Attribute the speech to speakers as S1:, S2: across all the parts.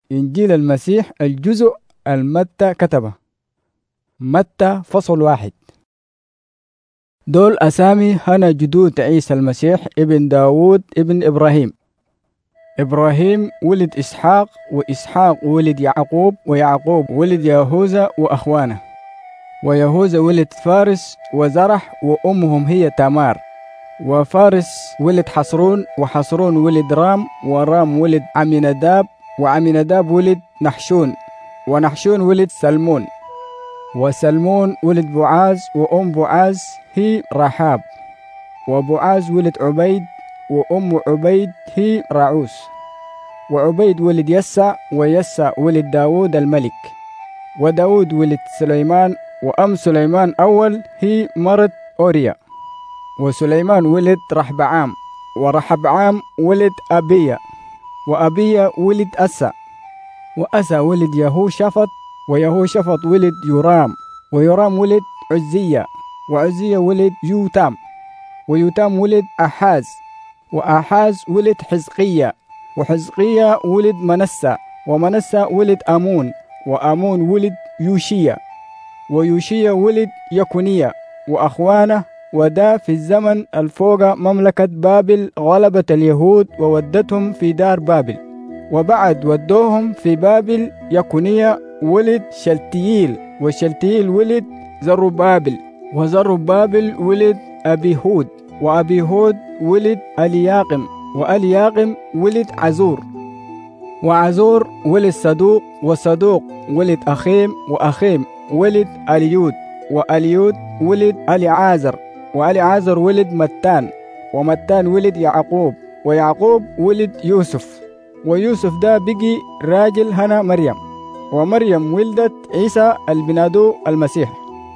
S1: إنجيل المسيح الجزء المتى كتبه متى فصل واحد دول أسامي هنا جدود عيسى المسيح ابن داود ابن إبراهيم إبراهيم ولد إسحاق وإسحاق ولد يعقوب ويعقوب ولد يهوذا وأخوانه ويهوذا ولد فارس وزرح وأمهم هي تامار وفارس ولد حصرون وحصرون ولد رام ورام ولد عمينداب وعمينداب ولد نحشون ونحشون ولد سلمون وسلمون ولد بعاز وأم بعاز هي رحاب وبعاز ولد عبيد وأم عبيد هي راعوس وعبيد ولد يسع ويسع ولد داود الملك وداود ولد سليمان وأم سليمان أول هي مرت أوريا وسليمان ولد رحبعام ورحبعام ولد أبيا وأبيا ولد أسى وأسى ولد يهوشفط ويهوشفط ولد يرام ويرام ولد عزية وعزية ولد يوتام ويوتام ولد أحاز وأحاز ولد حزقية وحزقية ولد منسى ومنسى ولد أمون وأمون ولد يوشية ويوشية ولد يكونية وأخوانه ودا في الزمن الفوق مملكة بابل غلبت اليهود وودتهم في دار بابل وبعد ودوهم في بابل يكونية ولد شلتييل وشلتييل ولد زربابل وزربابل ولد أبي هود وأبي هود ولد ألياقم وألياقم ولد عزور وعزور ولد صدوق وصدوق ولد أخيم وأخيم ولد أليود وأليود ولد أليعازر وأليعازر ولد متان ومتان ولد يعقوب ويعقوب ولد يوسف ويوسف ده بقي راجل هنا مريم ومريم ولدت عيسى البنادو المسيح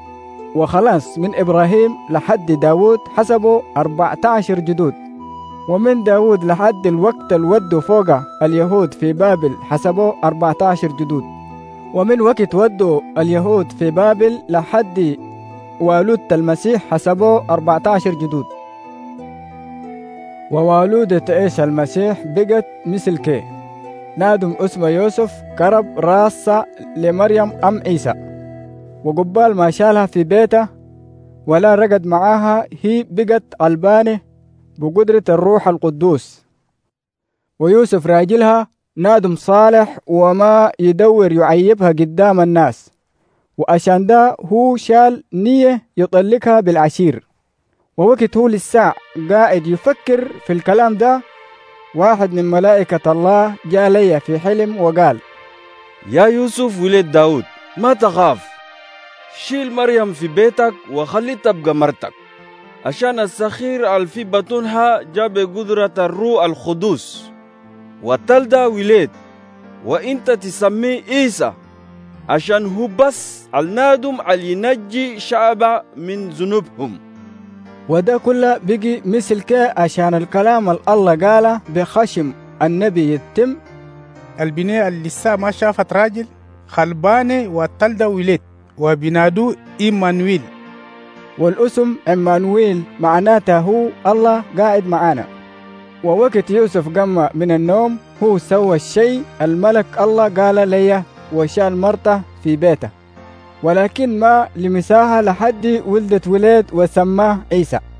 S1: وخلاص من إبراهيم لحد داود حسبوا 14 جدود ومن داود لحد الوقت الود فوق اليهود في بابل حسبوا 14 جدود ومن وقت ودوا اليهود في بابل لحد والودة المسيح حسبوا 14 جدود ووالودة عيسى المسيح بقت مثل كي نادم اسمه يوسف كرب راسة لمريم أم عيسى وقبال ما شالها في بيته ولا رقد معاها هي بقت قلبانة بقدرة الروح القدوس ويوسف راجلها نادم صالح وما يدور يعيبها قدام الناس وعشان ده هو شال نية يطلقها بالعشير ووقت هو للساعة قاعد يفكر في الكلام ده واحد من ملائكة الله جاء لي في حلم وقال
S2: يا يوسف ولد داود ما تخاف شيل مريم في بيتك وخلي تبقى مرتك عشان السخير اللي في بطنها جاب قدرة الروح القدوس والتلدى ولد وانت تسميه عيسى عشان هو بس النادم اللي ينجي شعبه من ذنوبهم
S1: وده كله بقي مثل كي عشان الكلام اللي الله قاله بخشم النبي يتم
S3: البناء اللي لسه ما شافت راجل خلبانة والتلدة ولد وبنادوه إيمانويل
S1: والاسم عمانويل معناته هو الله قاعد معانا ووقت يوسف قام من النوم هو سوى الشيء الملك الله قال لي وشال مرته في بيته ولكن ما لمساها لحد ولدت ولد وسماه عيسى